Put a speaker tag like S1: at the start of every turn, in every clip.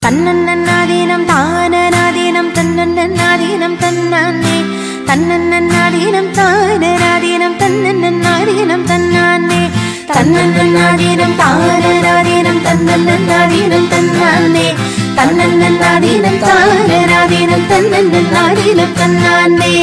S1: தன்னன்னாதீனம் தானநாதீனம் தன்னன்னாதீனம் தன்னானே தன்னன்னாதீனம் தானநாதீனம் தன்னன்னாதீனம் தன்னானே தன்னன்னாதீனம் தானநாதீனம் தன்னன்னாதீனம் தன்னானே தன்னன்னாதீனம் தானநாதீனம் தன்னன்னாதீனம் தன்னானே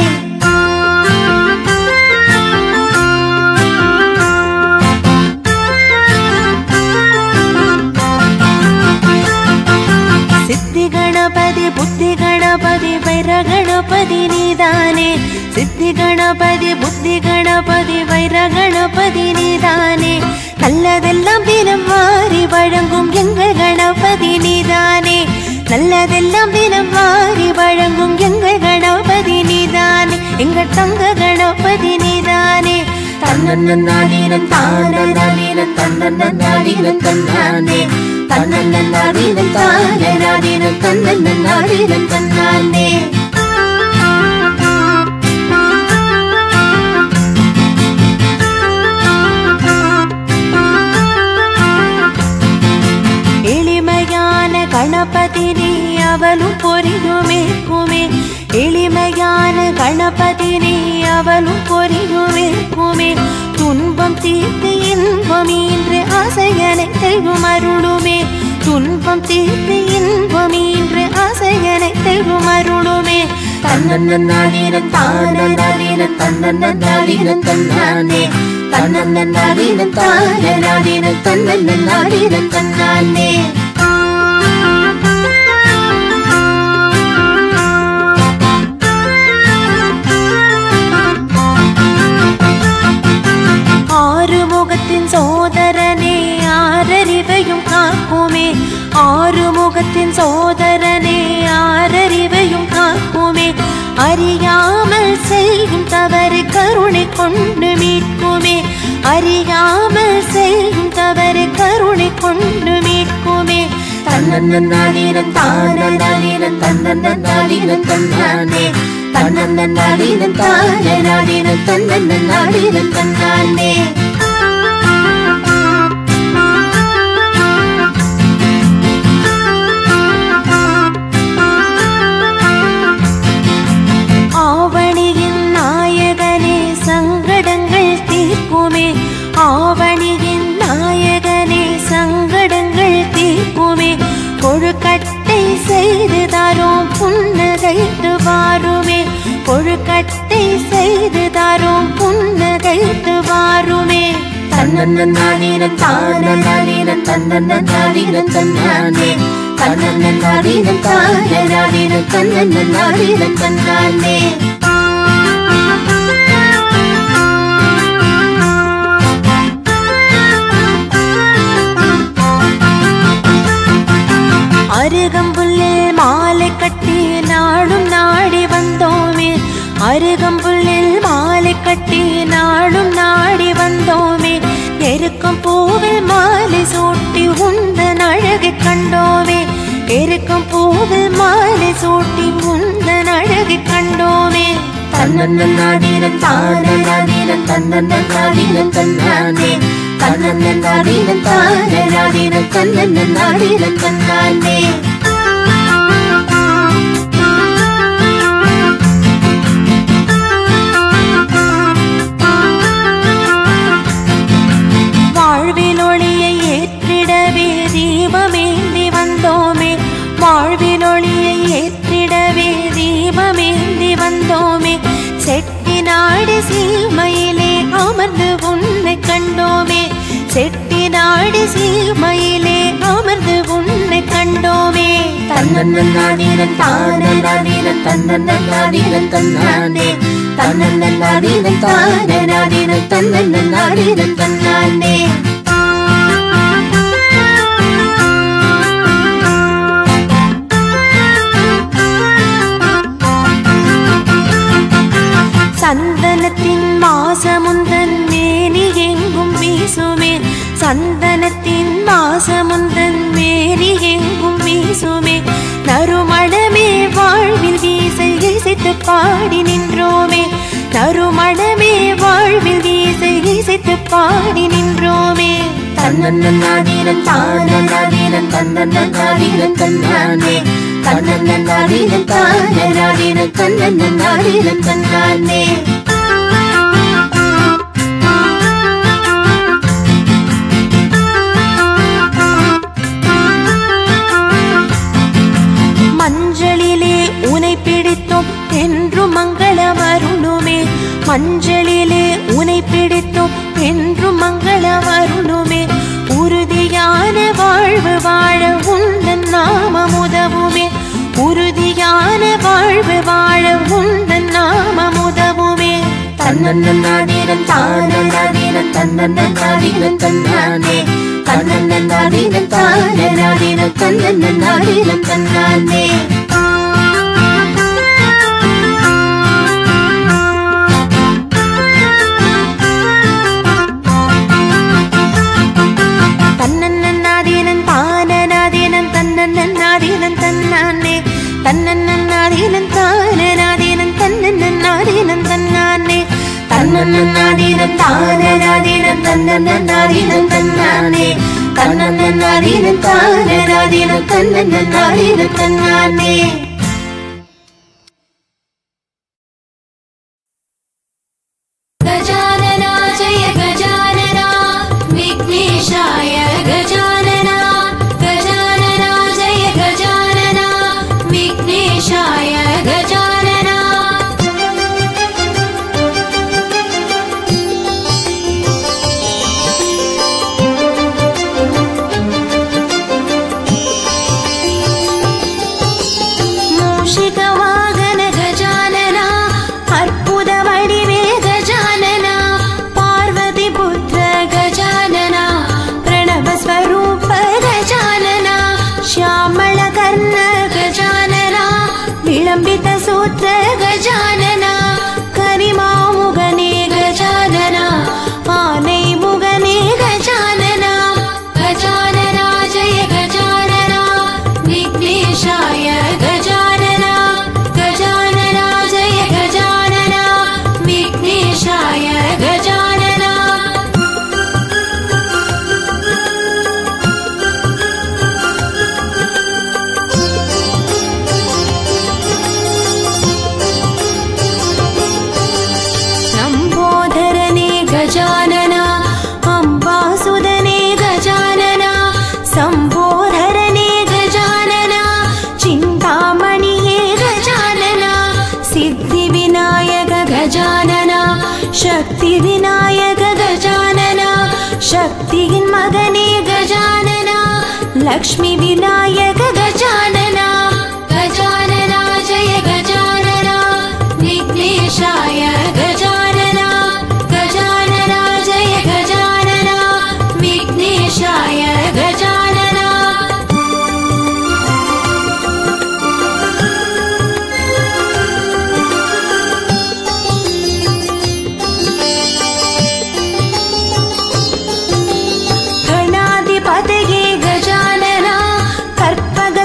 S1: ಸಿದ್ಧಿ ಗಣಪತಿ ಬುದ್ಧಿ ಗಣಪತಿ ವೈರ ಗಣಪತಿ ನೀದಾನೆ ಸಿದ್ಧಿ ಗಣಪತಿ ಬುದ್ಧಿ ಗಣಪತಿ வைர கணபதி நீதானே நல்லதெல்லாம் தினம் வாரி வழங்கும் எங்கள் கணபதி நீதானே நல்லதெல்லாம் தினம் வாரி வழங்கும் எங்கள் கணபதி நீதானே எங்கள் தங்க கணபதி நீதானே தன்னன்னாதீனம் தானநாதீனம் தன்னன்னாதீனம் தன்னானே தன்னன்னாதீனம் தானநாதீனம் தன்னன்னாதீனம் தன்னானே எளிமையான கணபதி நீ அவளும் பொறியுமே குமே எளிமையான கணபதி நீ அவளும் பொறியுமே குமே துன்பம் தீர்த்து இன்பம் இன்று ஆசையனை தெய்வம் அருளுமே துன்பம் தீர்த்து இன்பம் இன்று ஆசையனை தெய்வம் அருளுமே தன்னன்னாதீனம் தானநாதீனம் தன்னன்னாதீனம் தன்னானே தன்னன்னாதீனம் தானநாதீனம் தன்னன்னாதீனம் தன்னானே ஆறு முகத்தின் சோதரனே ஆறறிவையும் காக்குமே ஆறு முகத்தின் சோதரனே ஆறறிவையும் காக்குமே அறியாமல் செய்யும் தவறு கருணை கொண்டு மீட்குமே அறியாமல் செய்யும் தவறு கருணை கொண்டு மீட்குமே தன்னன்னாதீனம் தானநாதீனம் தன்னன்னாதீனம் தன்னானே தன்னன்னாதீனம் தானநாதீனம் தன்னன்னாதீனம் தன்னானே ஆவணியின் நாயகனே சங்கடங்கள் தீர்க்குமே ஆவணியின் நாயகனே சங்கடங்கள் தீர்க்குமே கொழுக்கட்டை செய்து தரும் புன்னகைத்து வாருமே கொழுக்கட்டை செய்து தரும் புன்னகைத்து வாருமே தன்னன்னாதீனம் தானநாதீனம் தன்னன்னாதீனம் தன்னானே தன்னன்னாதீனம் தானநாதீனம் தன்னன்னாதீனம் தன்னானே அருகம்புல்லில் மாலை கட்டி நாளும் நாடி வந்தோமே அருகம்புல்லில் மாலை கட்டி நாளும் நாடி வந்தோமே எருக்கம் பூவில் மாலை சூட்டி உந்தன் அழகை கண்டோமே எருக்கம் பூவில் மாலை சூட்டி உந்தன் அழகை கண்டோமே தன்னன்னாதீனம் தானநாதீனம் தன்னன்னாதீனம் தன்னானே தன்னன்னாதீனம் தானநாதீனம் தன்னன்னாதீனம் தன்னானே வாழ்வில் ஒளியை ஏற்றிடவே தீபமேந்தி வந்தோமே வாழ்வில் ஒளியை ஏற்றிடவே தீபமேந்தி வந்தோமே செட்டி நாடு சீமையிலே அமர்ந்து உன்னை கண்டோமே செட்டி நாடு சீமையிலே அமர்ந்து உன்னை கண்டோமே தன்னன்னாதீனம் தானநாதீனம் தன்னன்னாதீனம் தன்னானே தன்னன்னாதீனம் தானநாதீனம் தன்னன்னாதீனம் தன்னானே சந்தனத்தின் மாசமுந்தன் மேனி எங்கும் வீசுமே சந்தனத்தின் மாசமுந்தன் மேனி எங்கும் வீசுமே நறுமணமே வாழ்வில் வீசை இசைத்து பாடி நின்றோமே நறுமணமே வாழ்வில் வீசை இசைத்து பாடி நின்றோமே தன்னன்னாதீனம் தானநாதீனம் தன்னன்னாதீனம் தன்னானே தன்னன்னாதீனம் தானநாதீனம் தன்னன்னாதீனம் தன்னானே மஞ்சளிலே உனை பிடித்தோம் என்று மங்களம் அருளுமே மஞ்சளிலே உனை பிடித்தோம் என்று மங்களம் அருளுமே உறுதியான வாழ்வு வாழ உந்தன் நாமம் உதவுமே உறுதியான வாழ்வு வாழ உந்தன் நாமம் உதவுமே தன்னன்னாதீனம் தானநாதீனம் தன்னன்னாதீனம் தன்னானே தன்னன்னாதீனம் தானநாதீனம் தன்னன்னாதீனம் தன்னானே தன்னன்னாதீனம் தானநாதீனம் தன்னன்னாதீனம் தன்னானே தன்னன்னாதீனம் தானநாதீனம் தன்னன்னாதீனம் தன்னானே தன்னன்னாதீனம் தானநாதீனம் தன்னன்னாதீனம் தன்னானே தன்னன்னாதீனம் தானநாதீனம் தன்னன்னாதீனம் தன்னானே
S2: गजानना जय गजानना विघ्नेशाय गजानना गजानना जय गजानना विघ्नेशाय गजानना
S1: மூஷிக வாகன
S2: गजानना
S1: அற்புத வடிவே
S2: गजानना
S1: பார்வதி புத்திர
S2: गजानना
S1: பிரணவ ஸ்வரூப
S2: गजानना
S1: ಶ್ಯಾಮಳ ಕರ್ಣ
S2: गजानना
S1: ವಿಳಂಬಿತ ಸೂತ್ರ
S2: गजानना
S1: ಕರಿಮಾಮುಗನೇ
S2: गजानना
S1: ಆನೆ ಮುಗನೇ
S2: गजानना गजानना जय गजानना विघ्नेशाय गजानना गजानना जय गजानना विघ्नेशाय गजानना
S1: ನಂಬೋಧರನೇ
S2: गजानना
S1: ಅಂಬಾಸುಧನೇ
S2: गजानना
S1: ಸಂಬೋಧರನೇ
S2: गजानना
S1: ಚಿಂತಾಮಣಿಯೇ
S2: गजानना
S1: ಸಿದ್ಧಿ ವಿನಾಯಕ
S2: गजानना
S1: ಶಕ್ತಿ ವಿನಾಯಕ
S2: गजानना
S1: ಶಕ್ತಿயின் ಮಗನೇ
S2: गजानना
S1: ಲಕ್ಷ್ಮಿ ವಿನಾಯಕ
S2: गजानना गजानना जय गजानना विघ्नेशाय गजानना गजानना जय गजानना विघ्नेशाय गजानना
S1: ಗಣಾಧಿಪತಿಗೆ
S2: गजानना
S1: ಕರ್ಪಗ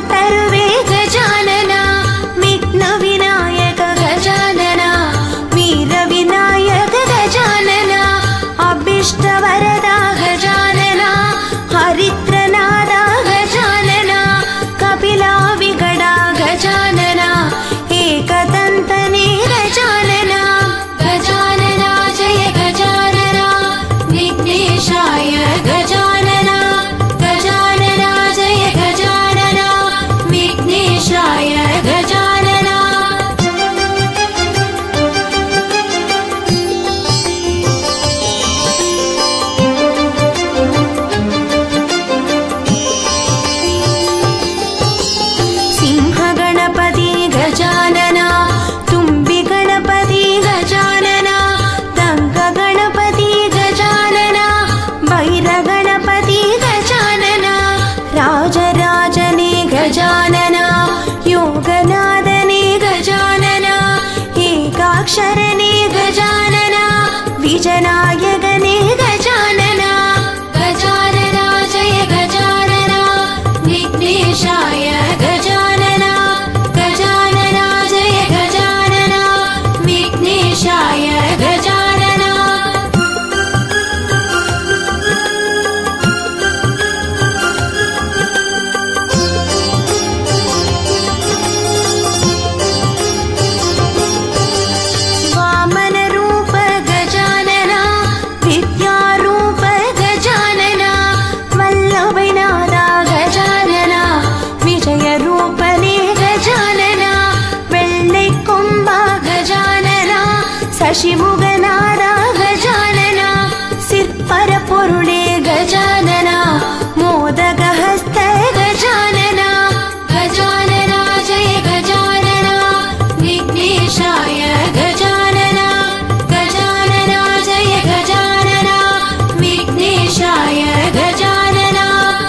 S1: சசிமுகநாதா கஜானனா சிற்பர பொருளே கஜானனா மோதகஹஸ்த கஜானனா
S2: गजानना जय गजानना विघ्नेशाय गजानना गजानना जय गजानना विघ्नेशाय गजानना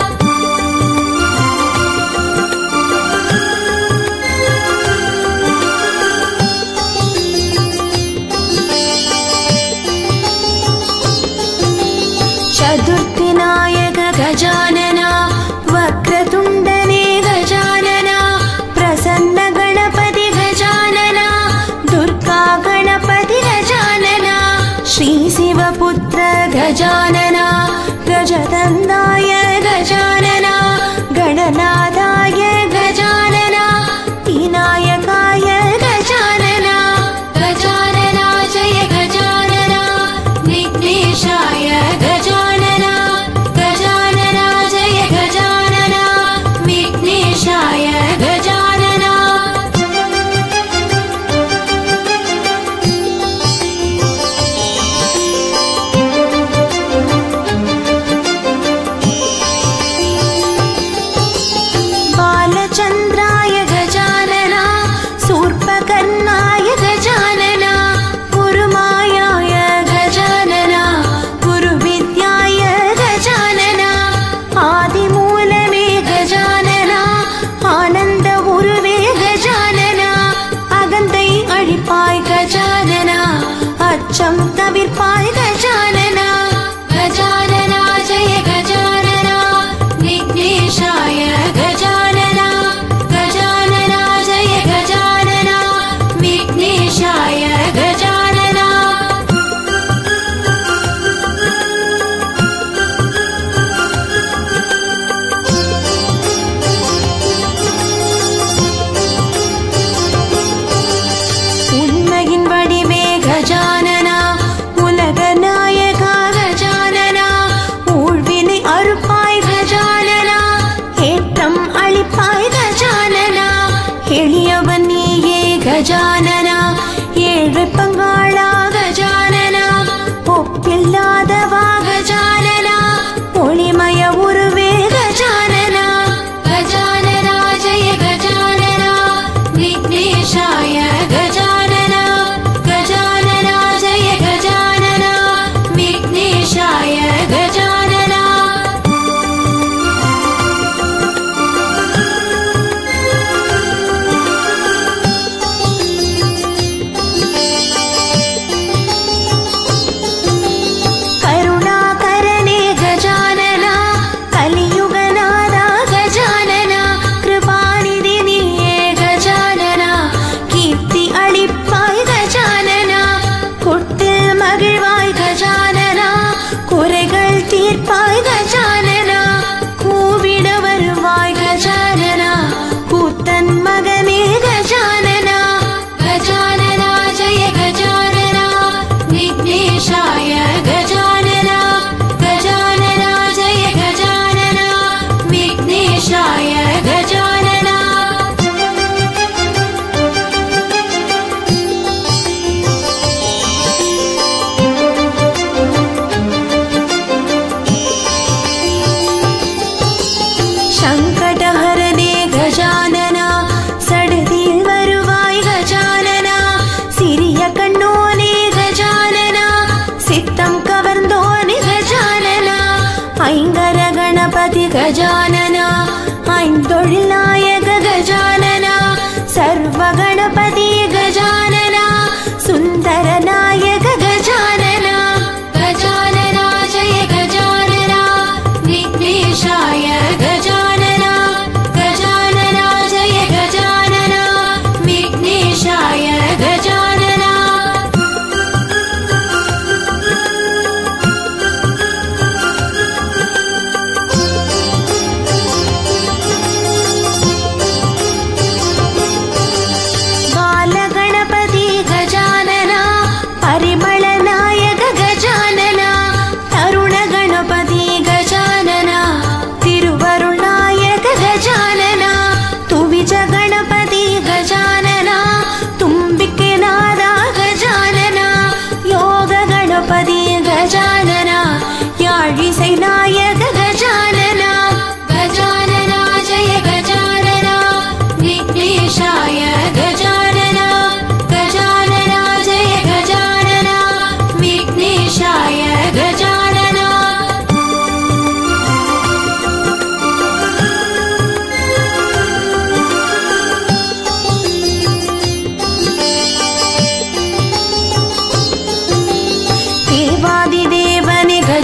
S1: चतुर्थिनायक गजानना वक्रतुण्डने गजानना प्रसन्न गणपति गजानना दुर्गा गणपति गजानना श्रीशिवपुत्र गजानना गजदन्दाय गजानना गणनादाय गजानना विनायकाय गजानना
S2: गजानना जय गजानना विघ्नेशाय गजानना गजानना जय गजानना विघ्नेशाय गजानना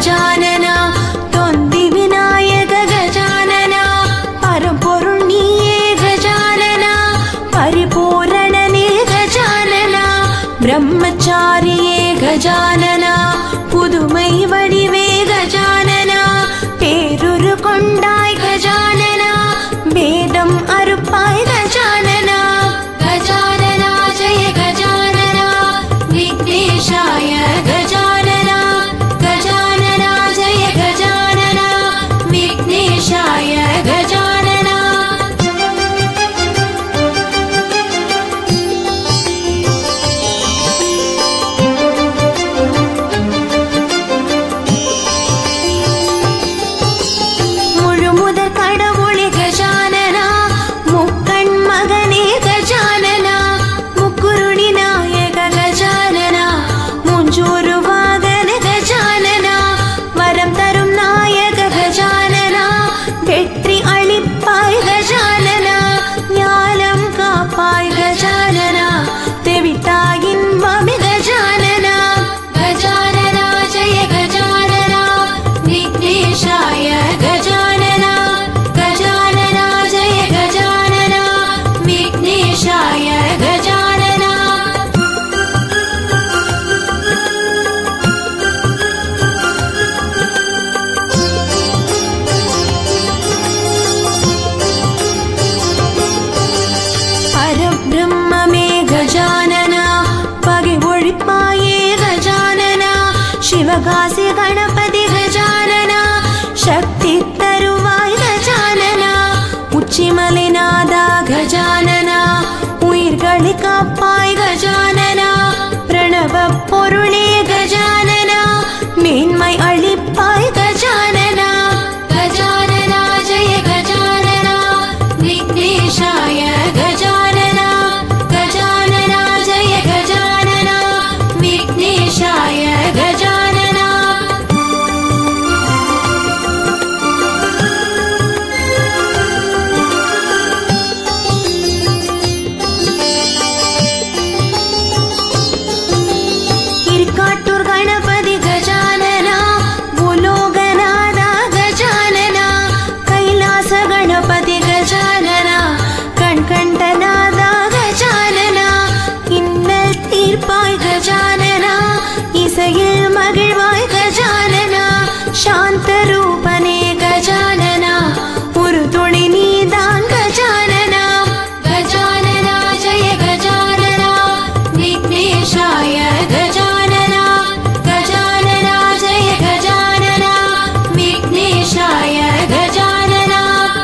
S1: கஜானனா தொந்தி விநாயக கஜானனா பரம்பொருள் நீயே கஜானனா பரிபூரணனே கஜானனா பிரம்மச்சாரியே கஜானனா புதுமை வடிவே கஜானனா பேருரு கொண்டாய் கஜானனா வேதம் அறுப்பாய் கஜானனா
S2: गजानना जय गजानना विघ्नेशाय गजानना गजानना जय गजानना विघ्नेशाय गजानना
S1: முழுமுதற் கடவுளே கஜானனா முக்கண் மகனே கஜானனா முக்குருணி நாயக கஜானனா முஞ்சூறு வாகன கஜானனா வரம் தரும் நாயக கஜானனா வெற்றி அளிப்பாய் கஜானனா ஞானம் காப்பாய் கஜானனா தெவிட்டாயின் மமி கஜானனா
S2: गजानना जय गजानना विघ्नेशाय गजानना गजानना जय गजानना विघ्नेशाय गजानना
S1: பரபிரம்மமே கஜானனா பகை ஒழிப்பாயே கஜானனா சிவகாசி கணபதி கஜானனா சக்தி தருவாய் கஜானனா உச்சிமலைநாதா கஜானனா உயிர்களை காப்பாய் கஜானனா பிரணவ பொருளே கஜானனா மேன்மை அளிப்பாய் கஜானனா
S2: गजानना जय गजानना विघ्नेशाय गजानना गजानना जय गजानना विघ्नेशाय गजानना
S1: இருக்காட்டூர் கணபதி கஜானனா புலோகநாதா கஜானனா கைலாச கணபதி கஜானனா கண்கண்டநாதா கஜானனா இன்னல் தீர்ப்பாய் கஜானனா இசையில் மகிழ்வாய் கஜானனா சாந்த ரூபனே கஜானனா ஒரு துணை நீதான் கஜானனா
S2: गजानना जय गजानना विघ्नेशाय गजानना गजानना जय गजानना विघ्नेशाय गजानना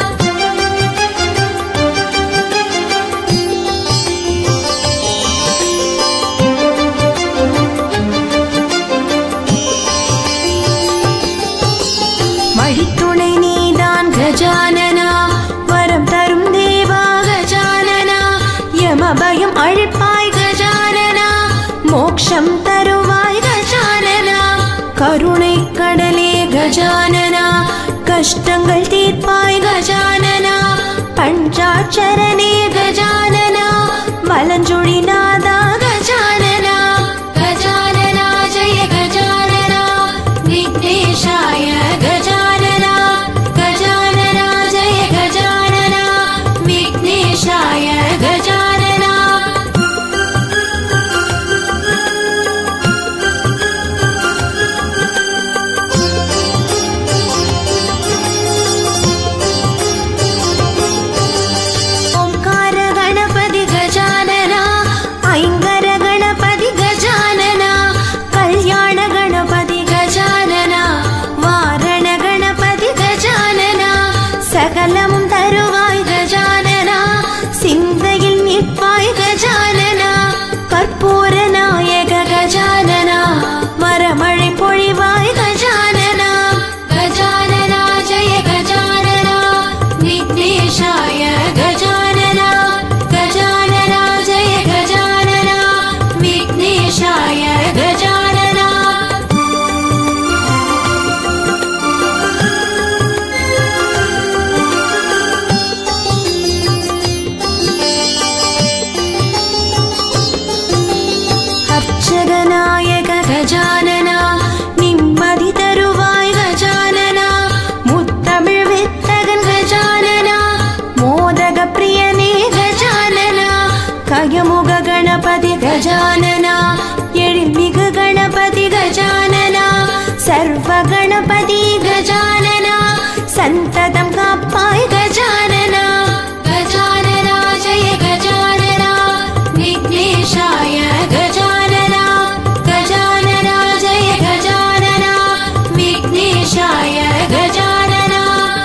S1: வழித்துணை நீதான் கஜானனா வரம் தரும் தேவா கஜானனா யம பயம் அழிப்பாய் கஜானனா மோக்ஷம் தருவாய் கஜானனா கருணை கடலே கஜானனா கஷ்டங்கள் தீர்ப்பாய் கஜானனா பஞ்சாட்சரனே கஜானனா வலஞ்சுழி நாதா கஜானனா
S2: गजानना जय गजानना विघ्नेशाय गजानना गजानना जय गजानना विघ्नेशाय गजानना
S1: ஓம்கார கணபதி கஜானனா அபயமுக கணபதி கஜானனா எழில்மிகு கணபதி கஜானனா சர்வ கணபதி கஜானனா சந்ததம் காப்பாய் கஜானனா
S2: गजानना जय गजानना विघ्नेशाय गजानना गजानना जय गजानना विघ्नेशाय गजानना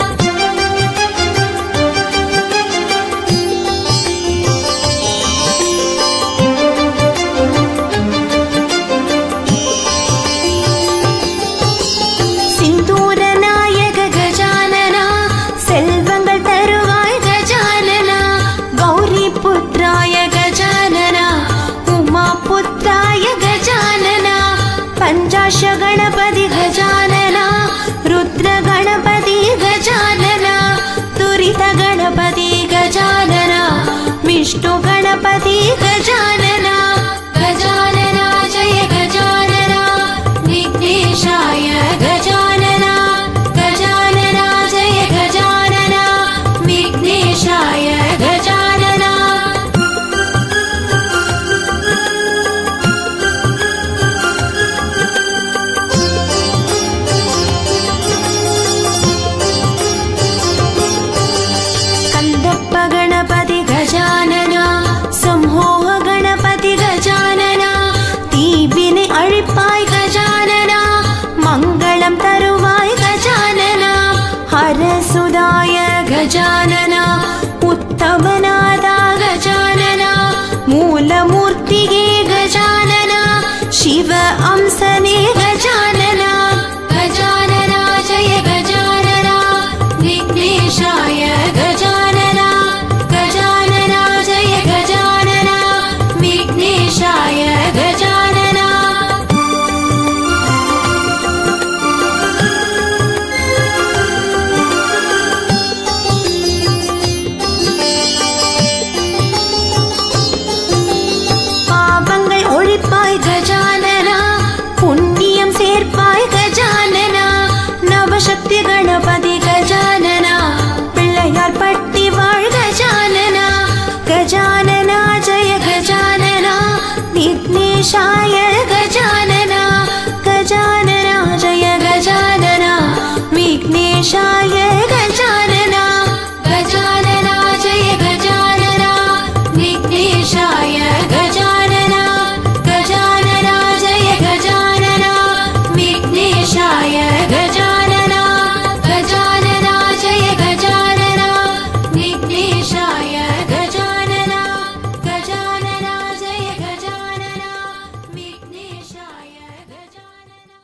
S1: சிந்தூர நாயக கஜானனா செல்வங்கள் தருவாய் கஜானனா கௌரி புத்ராய கஜானனா உமா புத்ராய கஜானனா பஞ்சாஷ கணபதி கஜானனா ருத்ர கணபதி கஜானனா துரித கணபதி கஜானனா விஷ்ணு கணபதி கஜானனா
S2: गजानना जय गजानना विघ्नेशाय गजानना गजानना जय गजानना विघ्नेशाय गजानना
S1: கந்தப்ப கணபதி கஜானனா சம்ஹோக கணபதி கஜானனா தீபினை அழிப்பாய் கஜானனா மங்களம் தருவாய் கஜானனா ஹரசுதாய கஜானனா உத்தமநாதா கஜானனா மூலமூர்த்தியே கஜானனா சிவ அம்சனே கஜானனா
S2: गजानना जय गजानना विघ्नेशाय गजानना गजानना जय गजानना विघ्नेशाय गजानना
S1: பாவங்கள் ஒழிப்பாய் கஜானனா புண்ணியம் சேர்ப்பாய் கஜானனா நவசக்தி கணபதி கஜானனா பிள்ளையார் பட்டி வாழ் கஜானனா கஜானனா ஜெய கஜானனா விக்னேஷாய கஜானனா கஜானனா ஜெய கஜானனா விக்னேஷாய கஜானனா
S2: गजानना जय गजानना विघ्नेशाय गजानना गजानना जय गजानना विघ्नेशाय गजानना गजानना जय गजानना विघ्नेशाय गजानना गजानना जय गजानना विघ्नेशाय गजानना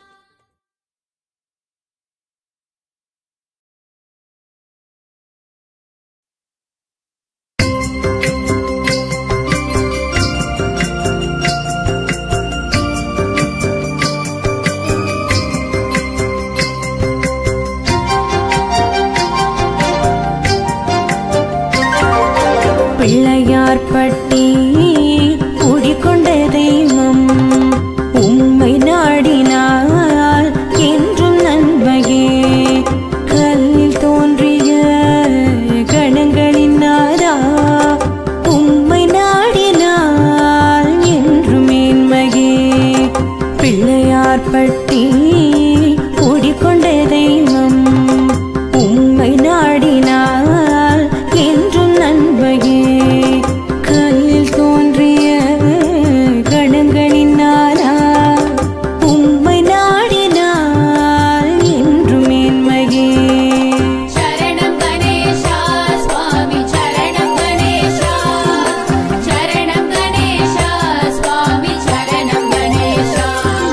S1: பிள்ளையார் பட்டி குடிக்கொண்ட தெய்வம் உம்மை நாடினால் என்றும் நன்மையே கல்லில் தோன்றிய கணங்களின் நாதா உம்மை நாடினால் என்றும் மேன்மையே பிள்ளையார் பட்டி குடிக்கொண்ட தெய்வம் உம்மை நாடினால் என்றும் நண்பையே கல்லில் தோன்றிய கணங்களின் நாரா உம்மை நாடினால் என்றும் மேன்மையே
S2: शरणं गणेशा स्वामी शरणं गणेशा शरणं गणेशा स्वामी शरणं गणेशा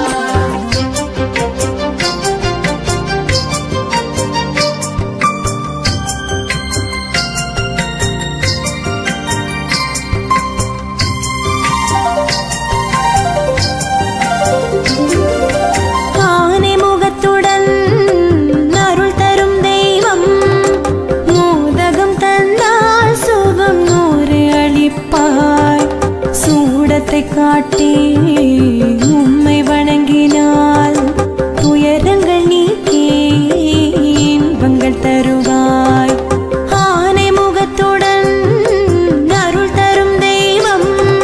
S1: ஆனை முகத்துடன் அருள் தரும் தெய்வம் மோதகம் தந்தால் சுகம் நூறு அளிப்பாய் சூடத்தை காட்டி உம்மை வணங்கினால் துயரங்கள் நீக்கி இன்பங்கள் தருவாய் ஆனை முகத்துடன் அருள் தரும் தெய்வம்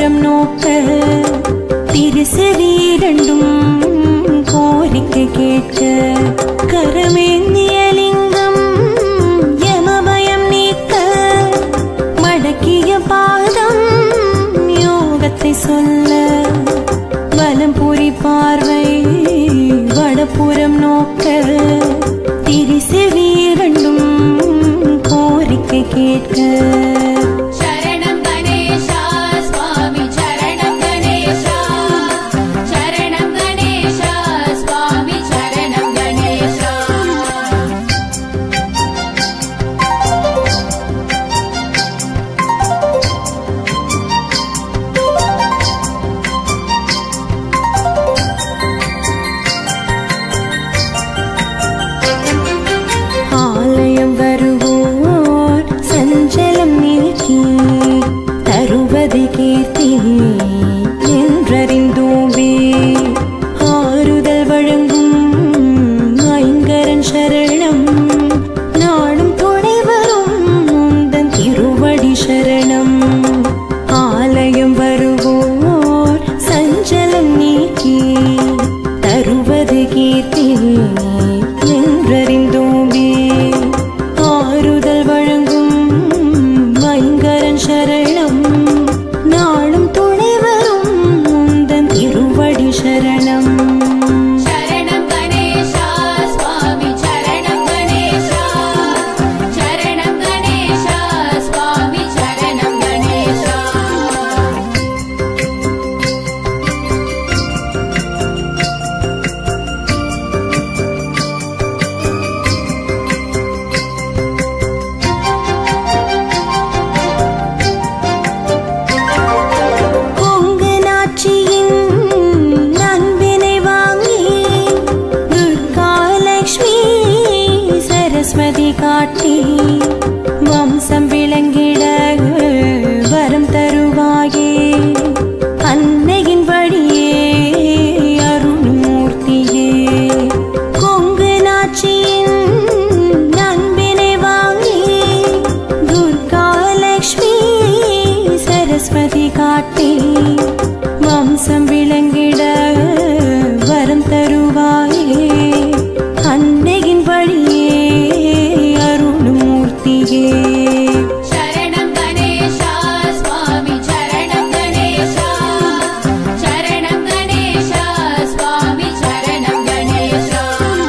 S1: வடபுறம் நோக்க திருசெவிரண்டும் கோரிக்கை கேட்க கரமேந்திய லிங்கம் யமபயம் நீக்க மடக்கிய பாதம் யோகத்தை சொல்ல வலம்புரி பார்வை வடபுறம் நோக்க திரிசெவிரண்டும் கோரிக்கை கேட்க
S2: சரணம் கணேசா சுவாமி சரணம் கணேசா சரணம் கணேசா சுவாமி சரணம் கணேசா
S1: ஆலயம் வருவோர் சஞ்சலம் நீக்கி தருவது கீர்த்தி என்றறிந்தோமே ஆறுதல் வழங்கும் ஐங்கரன் சரணம் நாடும் துணை வரும் முந்தன் திருவடி சரணம் ஆலயம் வருவோர் சஞ்சலம் நீக்கி தருவது கீர்த்தி என்றறிந்தோமே ஆறுதல் வழங்கும் ஐங்கரன் சரணம் நாளும் துணை வரும் முந்தன் திருவடி சரணம்
S2: சரணம் கணேசா சுவாமி சரணம் கணேசா சரணம் கணேசா சுவாமி சரணம் கணேசா
S1: கொங்கு நாச்சியின் அன்பினை வாங்கி துர்காலட்சுமி சரஸ்வதி காட்டி வம்சம் விளங்கிட வரம் தருவாயே அன்னையின் வழியே அருள்மூர்த்தியே கொங்கு நாச்சியின் அன்பினை வாங்கி துர்காலட்சுமி சரஸ்வதி காட்டி வம்சம் விளங்கிட வரம் தருவாயே அன்னையின் வழியே அருள்மூர்த்தியே
S2: சரணம் கணேசா சுவாமி சரணம் கணேசா சரணம் கணேசா சுவாமி சரணம் கணேசா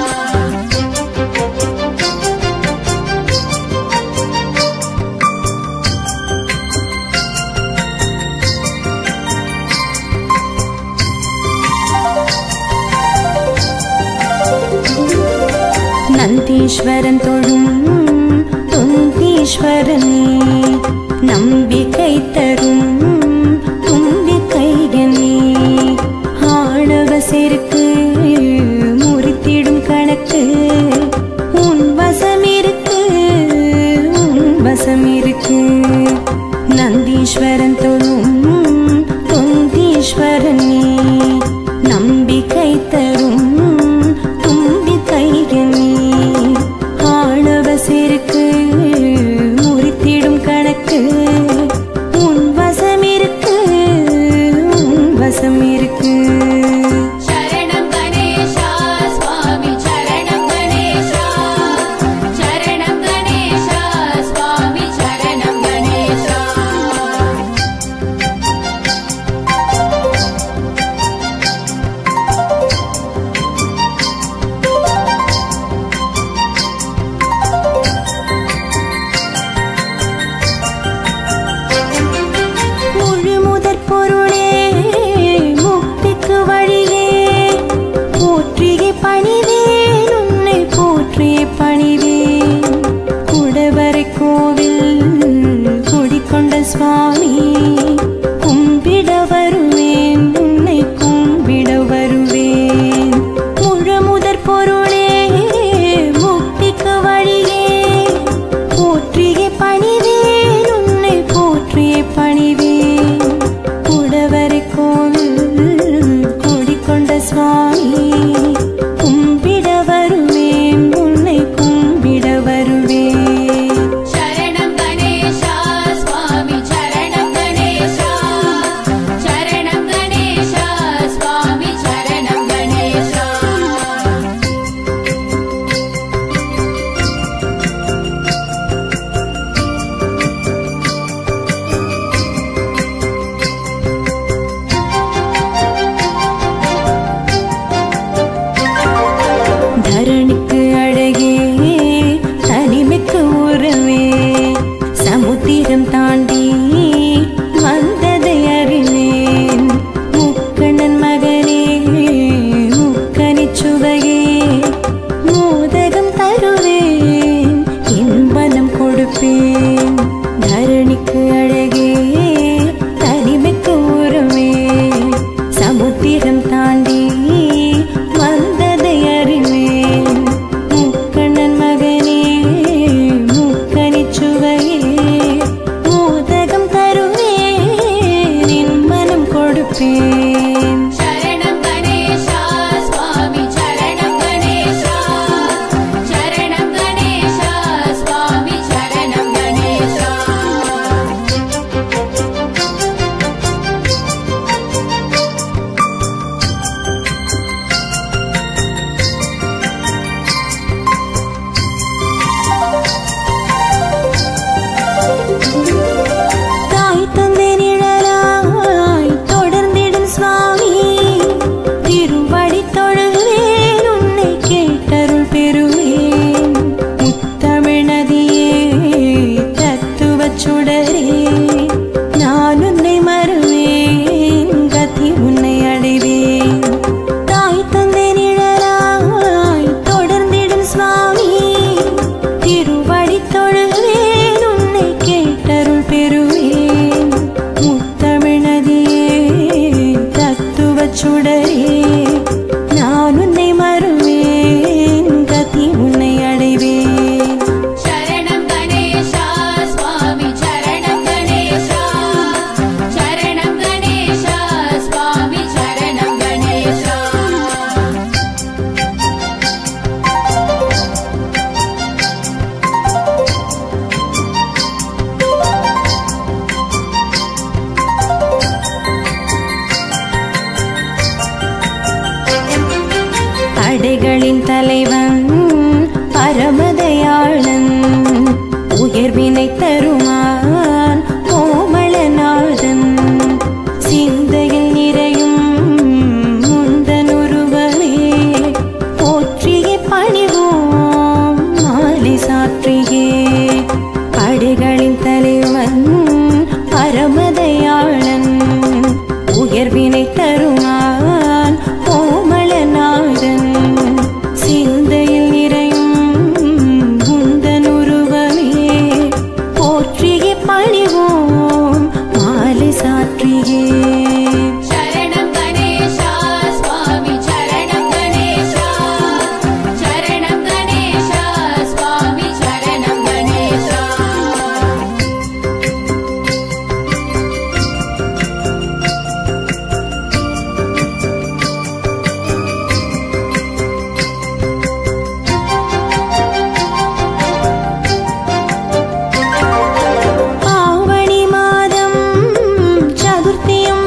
S1: நந்தீஸ்வரன் தொழும் துந்தீஸ்வரனே நம்பிக்கை தரும் தும்பிக்கையனே ஆணவ செருக்கு முறித்திடும் கணக்கு உன் வசம் இருக்கு உன் வசம் இருக்கு நந்தீஸ்வரன் தொழும் தொந்தீஸ்வரனே நம்பிக்கை தரும் தும்பிக்கையனே ஆணவ செருக்கு முறித்திடும் கணக்கு உன் வசம் இருக்கு உன் வசம் இருக்கு
S2: சரணம் கணேசா சுவாமி சரணம் கணேசா சரணம் கணேசா சுவாமி சரணம் கணேசா
S1: அடைவேன்
S2: சரணம் கணேசா சுவாமி சரணம் கணேசா சரணம் கணேசா சுவாமி சரணம் கணேசா
S1: தாய் தந்தை நிழலாய் தொடர்ந்திடும் சுவாமி திருவடி தொழுவேன் உன்னை கேட்டருள் பெறுவேன் முத்தமிழ் நதியே தத்துவச் சுடரே நான் உன்னை மறுவேன் கதி உன்னை அடைவேன் தாய் தந்தை நிழலாய் தொடர்ந்திடும் சுவாமி திருவடி தொழுவேன் உன்னை கேட்டருள் பெறுவேன் முத்தமிழ் நதியே தத்துவச் சுடரே நான் உன்னை மறுவேன் கதி உன்னை அடைவேன்
S2: சரணம் கணேசா சுவாமி சரணம் கணேசா சரணம் கணேசா சுவாமி சரணம் கணேசா
S1: அடைகளின் தலைவன் பரமதயாளன் உயர்வினை தருமான் கோமளநாதன் சிந்தையில் நிறையும் முந்தன் உருவமே போற்றியே பணிவோம் மாலை சாற்றியே படைகளின் தலைவன் பரமதயாளன் உயர்வினை தருமான் கோமளநாதன் சிந்தையில் நிறையும் குந்தன் உருவமே போற்றியே பணிவோம் மாலை சாற்றியே
S2: சரணம் கணேசா சுவாமி சரணம் கணேசா சரணம் கணேசா சுவாமி சரணம் கணேசா
S1: ஆவணி மாதம் சதுர்த்தியும்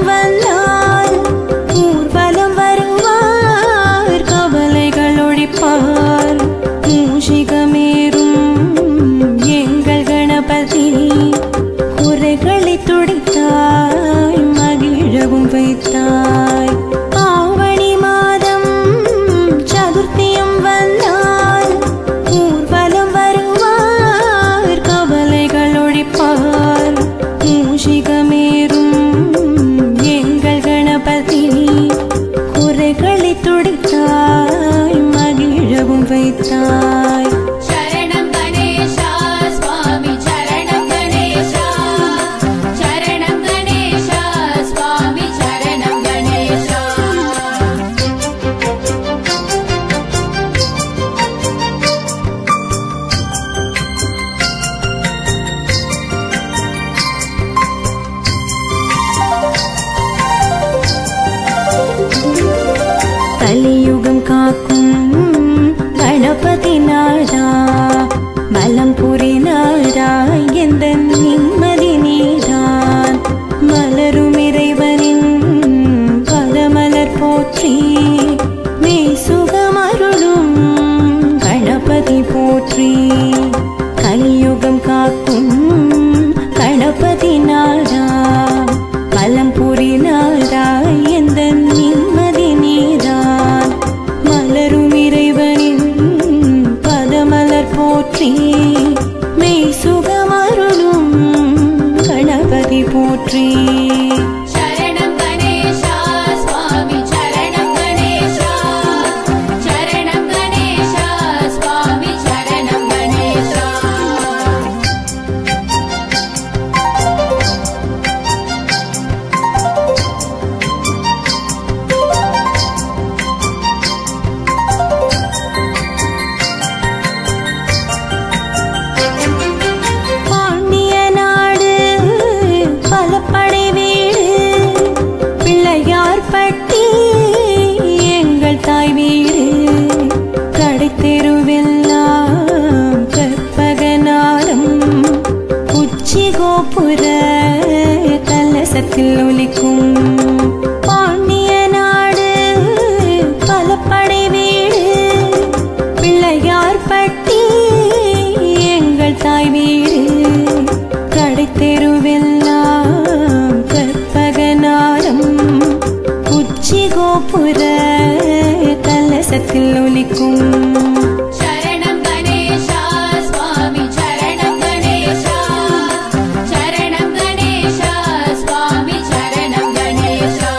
S1: கலசத்தில் ஒலிக்கும் பாண்டிய நாடு பல படை வீடு பிள்ளையார் பட்டி எங்கள் தாய் வீடு கடை தெருவெல்லாம் கற்பகநாரம் உச்சி கோபுர கலசத்தில் ஒலிக்கும்
S2: சரணம் கணேசா சுவாமி சரணம் கணேசா சரணம் கணேசா சுவாமி சரணம் கணேசா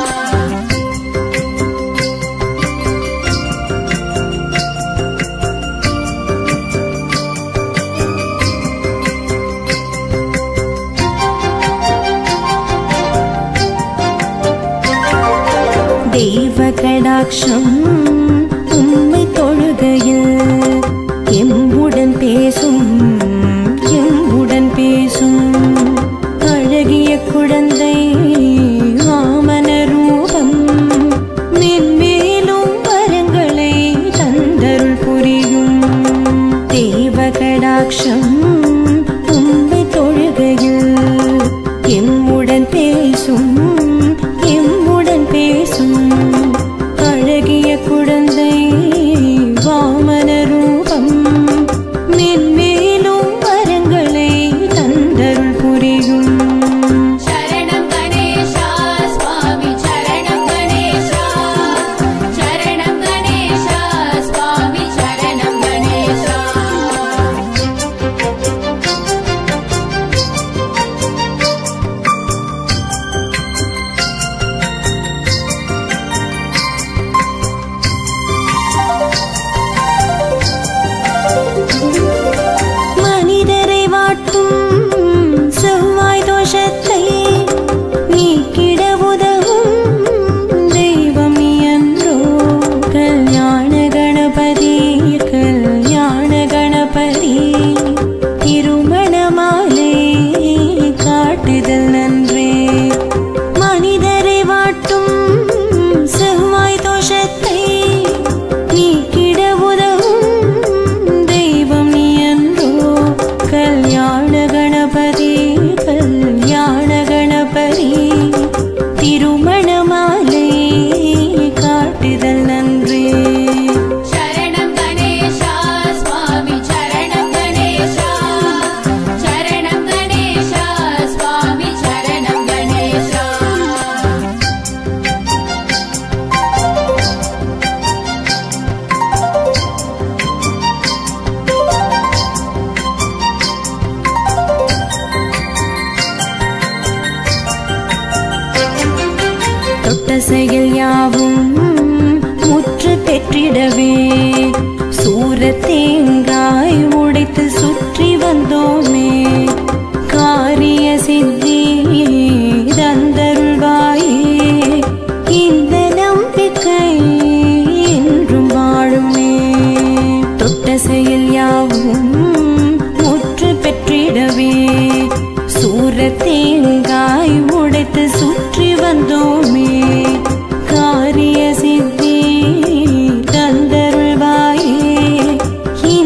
S1: தெய்வ கடாட்சம் உம்மை தொழுகையில் எம்முடன் பேசும் எம்முடன் பேசும் அழகிய குழந்தை வாமன ரூபம் மென்மேலும் வரங்களை தந்தருள் புரியும் தெய்வ கடாட்சம் உம்மை தொழுகையில் எம்முடன் பேசும் எம்முடன் பேசும் அழகிய குழந்தை வாமன ரூபம் மென்மேலும் வரங்களை தந்தருள் புரியும்
S2: சரணம் கணேசா சுவாமி சரணம் கணேசா சரணம் கணேசா சுவாமி சரணம் கணேசா
S1: மனிதரை வாட்டும் செவ்வாய் தோஷத்தை நீக்கிட உதவும் தெய்வம் நீ அன்றோ கல்யாண கணபதி கல்யாண கணபதி திருமண மாலை காட்டுதல் நன்றே மனிதரை வாட்டும் செவ்வாய் தோஷத்தை நீக்கிட உதவும் தெய்வம் நீ என்றோ கல்யாண கணபதி கல்யாண கணபதி திருமண மாலை காட்டுதல் நன்றே
S2: சரணம் கணேசா சுவாமி சரணம் கணேசா சரணம் கணேசா சுவாமி சரணம் கணேசா
S1: தொட்ட செயல் யாவும் முற்று பெற்றிடவே சூர தேங்காய் உடைத்து சுற்றி வந்தோமே காரிய சித்தி தந்தருள்வாயே இந்த நம்பிக்கை என்றும் வாழுமே தொட்ட செயல் யாவும் முற்று பெற்றிடவே சூர தேங்காய் உடைத்து சுற்றி வந்தோமே காரிய சித்தி தந்தருள்வாயே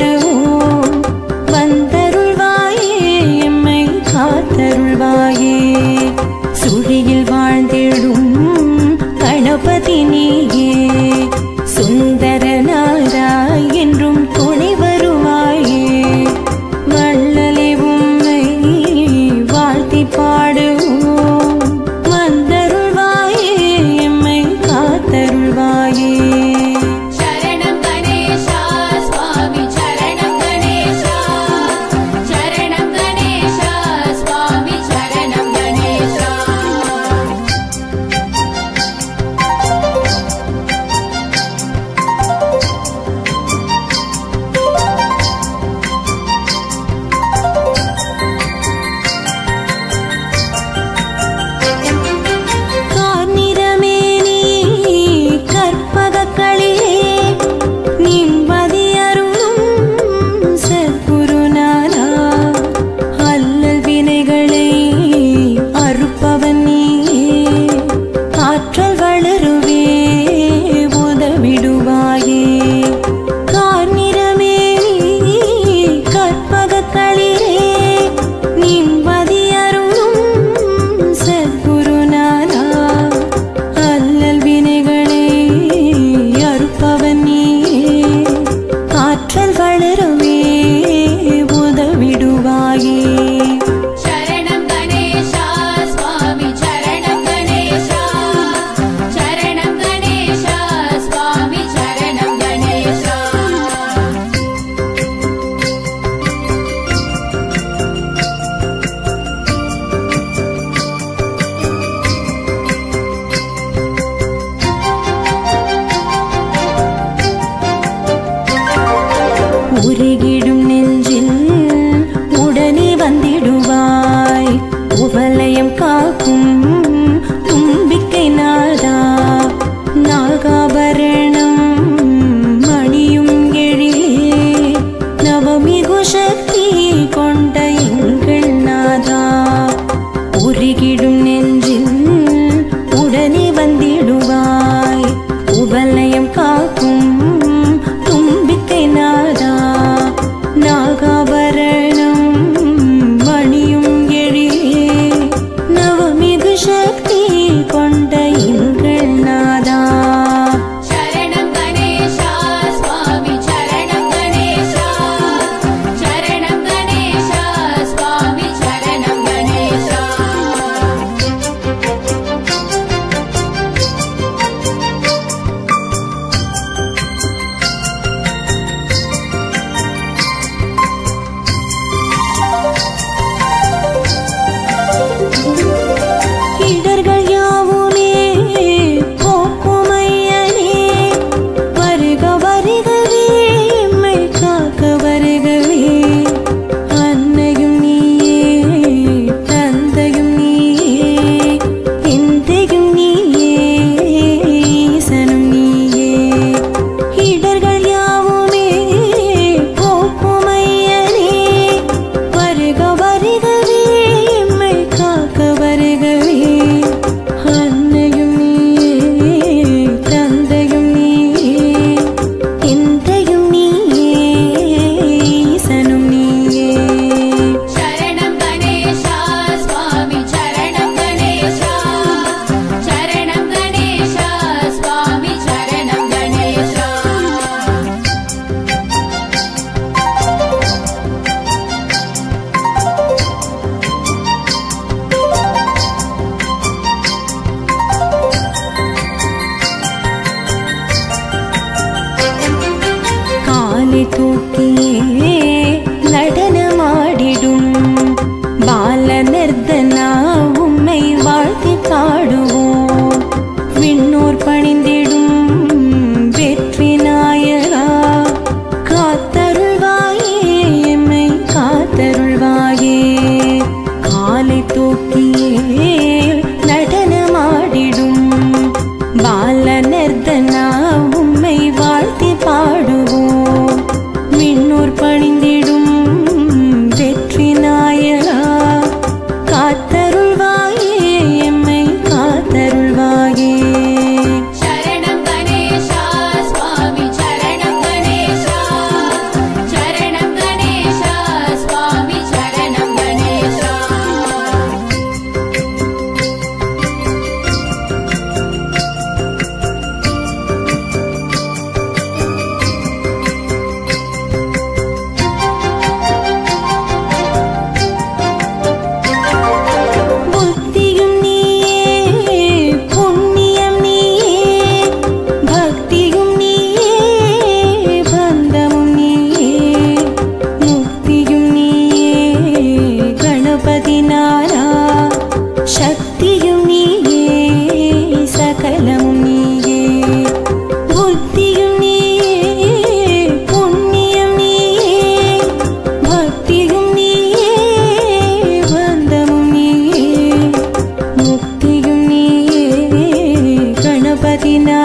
S1: பாடுவோம் வந்தருள்வாயே எம்மை காத்தருள்வாயே சுழியில் வாழ்ந்திடும் கணபதி நீயே சுந்தரநாராய் என்றும் துணை வருவாயே வள்ளலே உம்மை வாழ்த்தி பாடுவோம் வந்தருள்வாயே எம்மை காத்தருள்வாயே
S2: சரணம் கணேசா சுவாமி சரணம் கணேசா சரணம் கணேசா சுவாமி சரணம் கணேசா
S1: கார்நிறமேனி கற்பகக்களிலே நிம்மதி அருளும் சத்குருநாதா அல்லல் வினைகளை அறுப்பவன் நீயே ஆற்றல் வளருவே உதவிடுவாயே கார்நிறமேனி கற்பகக்களிலே நிம்மதி அருளும் சத்குருநாதா அல்லல் வினைகளை அறுப்பவன் நீயே ஆற்றல் வளரவே உதவிடுவாயே
S2: சரணம் கணேசா சுவாமி சரணம் கணேசா சரணம் கணேசா சுவாமி சரணம் கணேசா
S1: உருகிடும் நெஞ்சில் உடனே வந்திடுவாய் உவலயம் காக்கும் தும்பிக்கை நாதா நாகாபரணம் மணியும் எழிலே நவமிகு சக்தி கொண்ட எங்கள் நாதா உருகிடும் நெஞ்சில் உடனே வந்திடுவாய் உவலயம் காக்கும் தும்பிக்கை நாதா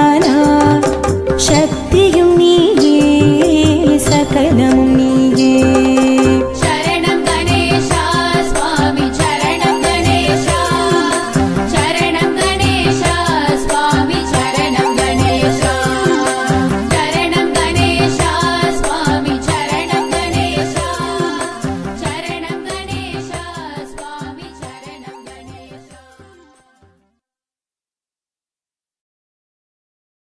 S1: ஞான சக்தியும்